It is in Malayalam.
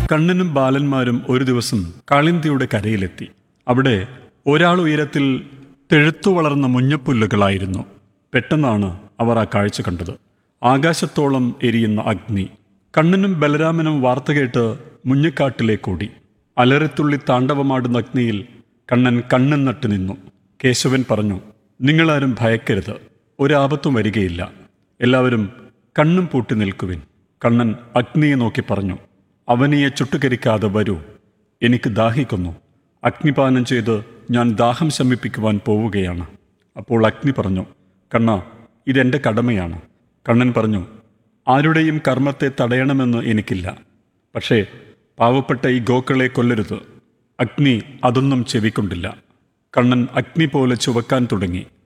കണ്ണനും ബാലന്മാരും ഒരു ദിവസം കാളിന്തിയുടെ കരയിലെത്തി അവിടെ ഒരാൾ ഉയരത്തിൽ തെഴുത്തു വളർന്ന മുഞ്ഞപ്പുല്ലുകളായിരുന്നു പെട്ടെന്നാണ് അവർ ആ കാഴ്ച കണ്ടത് ആകാശത്തോളം എരിയുന്ന അഗ്നി കണ്ണനും ബലരാമനും വാർത്ത കേട്ട് മുഞ്ഞക്കാട്ടിലേക്കോടി അലറിത്തുള്ളി താണ്ഡവമാടുന്ന അഗ്നിയിൽ കണ്ണൻ കണ്ണൻ നട്ട് നിന്നു കേശവൻ പറഞ്ഞു നിങ്ങളാരും ഭയക്കരുത് ഒരാപത്തും വരികയില്ല എല്ലാവരും കണ്ണും പൂട്ടി നിൽക്കുവിൻ കണ്ണൻ അഗ്നിയെ നോക്കി പറഞ്ഞു അവനിയെ ചുട്ടുകരിക്കാതെ വരൂ എനിക്ക് ദാഹിക്കുന്നു അഗ്നിപാനം ചെയ്ത് ഞാൻ ദാഹം ശമിപ്പിക്കുവാൻ പോവുകയാണ് അപ്പോൾ അഗ്നി പറഞ്ഞു കണ്ണ ഇതെൻ്റെ കടമയാണ് കണ്ണൻ പറഞ്ഞു ആരുടെയും കർമ്മത്തെ തടയണമെന്ന് എനിക്കില്ല പക്ഷേ പാവപ്പെട്ട ഈ ഗോക്കളെ കൊല്ലരുത് അഗ്നി അതൊന്നും ചെവിക്കൊണ്ടില്ല കണ്ണൻ അഗ്നി പോലെ ചുവക്കാൻ തുടങ്ങി